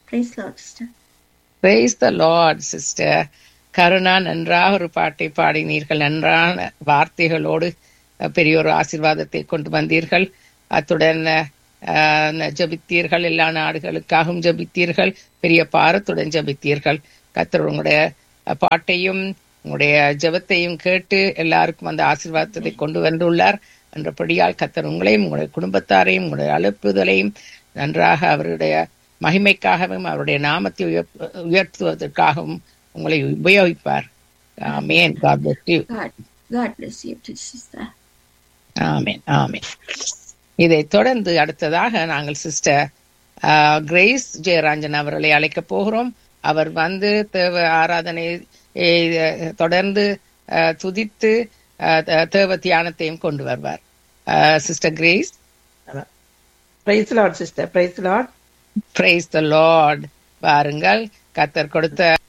Praise Lord, sister. Praise the Lord sister Karuna நன்றாக ஒரு பாட்டை பாடினீர்கள் நன்றான வார்த்தைகளோடு அஹ், பெரிய ஒரு ஆசீர்வாதத்தை கொண்டு வந்தீர்கள் அத்துடன் அஹ், ஜெபித்தீர்கள் எல்லா நாடுகளுக்காகவும் ஜெபித்தீர்கள் பெரிய பாரத்துடன் ஜெபித்தீர்கள் கத்தர் உங்களுடைய அஹ், பாட்டையும் உங்களுடைய ஜெபத்தையும் கேட்டு எல்லாருக்கும் அந்த ஆசீர்வாதத்தை கொண்டு வந்துள்ளார் என்றபடியால் கத்தர் உங்களையும் உங்களுடைய குடும்பத்தாரையும் உங்களுடைய அழுப்புதலையும் நன்றாக அவருடைய மகிமைக்காகவும் அவருடைய நாமத்தை உயர்த்த- உயர்த்துவதற்காகவும் உங்களை உபயோகிப்பார் ஆமேன் God bless you. God, God bless you too, sister. ஆமென் ஆமென் இதை தொடர்ந்து அடுத்ததாக நாங்கள் சிஸ்டர் கிரேஸ் ஜெயராஜன் அவர்களை அழைக்க போகிறோம் அவர் வந்து தேவ ஆராதனை eh, தொடர்ந்து அஹ், துதித்து அஹ், த- தேவ தியானத்தையும் கொண்டு வருவார் sister Grace praise Lord sister praise Lord praise the Lord பாருங்கள் கத்தர் கொடுத்த